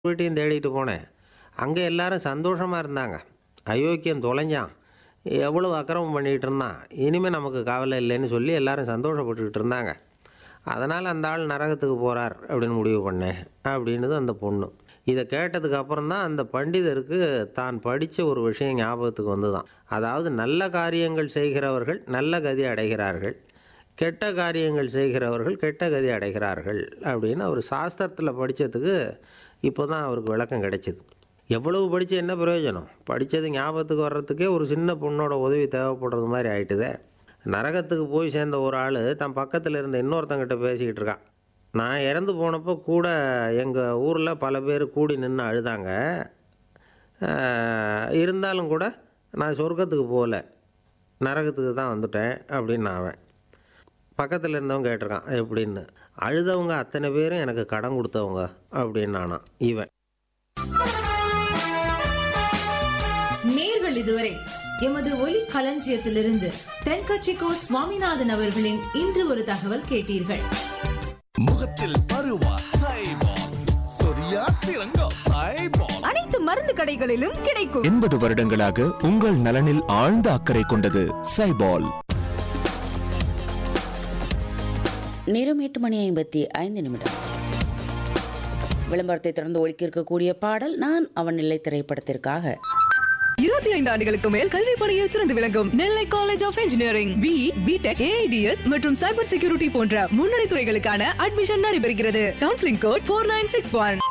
வீட்டையும் தேடிட்டு போனேன் அங்கே எல்லாரும் சந்தோஷமாக இருந்தாங்க அயோக்கியம் தொலைஞ்சான் எவ்வளவு அக்கிரமம் பண்ணிகிட்டு இருந்தான் இனிமேல் நமக்கு கவலை இல்லைன்னு சொல்லி எல்லாரும் சந்தோஷப்பட்டுக்கிட்டு இருந்தாங்க அதனால் அந்த ஆள் நரகத்துக்கு போகிறார் அப்படின்னு முடிவு பண்ணேன் அப்படின்னுது அந்த பொண்ணு இதை கேட்டதுக்கு அப்புறம் தான் அந்த பண்டிதருக்கு தான் படித்த ஒரு விஷயம் ஞாபகத்துக்கு வந்து தான் அதாவது நல்ல காரியங்கள் செய்கிறவர்கள் நல்ல கதி அடைகிறார்கள் கெட்ட காரியங்கள் செய்கிறவர்கள் கெட்ட கதி அடைகிறார்கள் அப்படின்னு அவர் சாஸ்திரத்தில் படித்ததுக்கு இப்போ தான் அவருக்கு விளக்கம் கிடைச்சிது எவ்வளவு படித்து என்ன பிரயோஜனம் படித்தது ஞாபகத்துக்கு வர்றதுக்கே ஒரு சின்ன பொண்ணோட உதவி தேவைப்படுறது மாதிரி ஆயிட்டுதே நரகத்துக்கு போய் சேர்ந்த ஒரு ஆள் தன் பக்கத்தில் இருந்த இன்னொருத்தங்கிட்ட பேசிக்கிட்டு இருக்கான் நான் இறந்து போனப்போ கூட எங்கள் ஊரில் பல பேர் கூடி நின்று அழுதாங்க ஆஹ், இருந்தாலும் கூட நான் சொர்க்கத்துக்கு போகல நரகத்துக்கு தான் வந்துட்டேன் அப்படின்னு அவன் பக்கத்தில் இருந்தவன் கேட்டிருக்கான் எப்படின்னு அழுதவங்க அத்தனை பேரும் எனக்கு கடன் கொடுத்தவங்க அப்படின்னு நானான் இவன் நேர்கள் இதுவரை எமது ஒலி களஞ்சியத்திலிருந்து தென்கட்சிக்கோ சுவாமிநாதன் அவர்களின் இன்று ஒரு தகவல் கேட்டீர்கள் முகத்தில் பருவா சைபால் சொரியா சிறங்கோ சைபால் அனைத்து மருந்து கடைகளிலும் கிடைக்கும் எண்பது வருடங்களாக உங்கள் நலனில் ஆழ்ந்த அக்கறை கொண்டது சைபால் நேரம் எட்டு மணி ஐம்பத்தி ஐந்து நிமிடம் விளம்பரத்தை தொடர்ந்து ஒழிக்க இருக்கக்கூடிய பாடல் நான் அவன் இல்லை திரைப்படத்திற்காக இருபத்தி ஐந்து ஆண்டுகளுக்கு மேல் கல்வி பணியில் சிறந்து விளங்கும் Nellai college of engineering B B Tech AIDS மற்றும் சைபர் செக்யூரிட்டி போன்ற முன்னணி துறைகளுக்கான அட்மிஷன் நடைபெறுகிறது counselling code four nine six one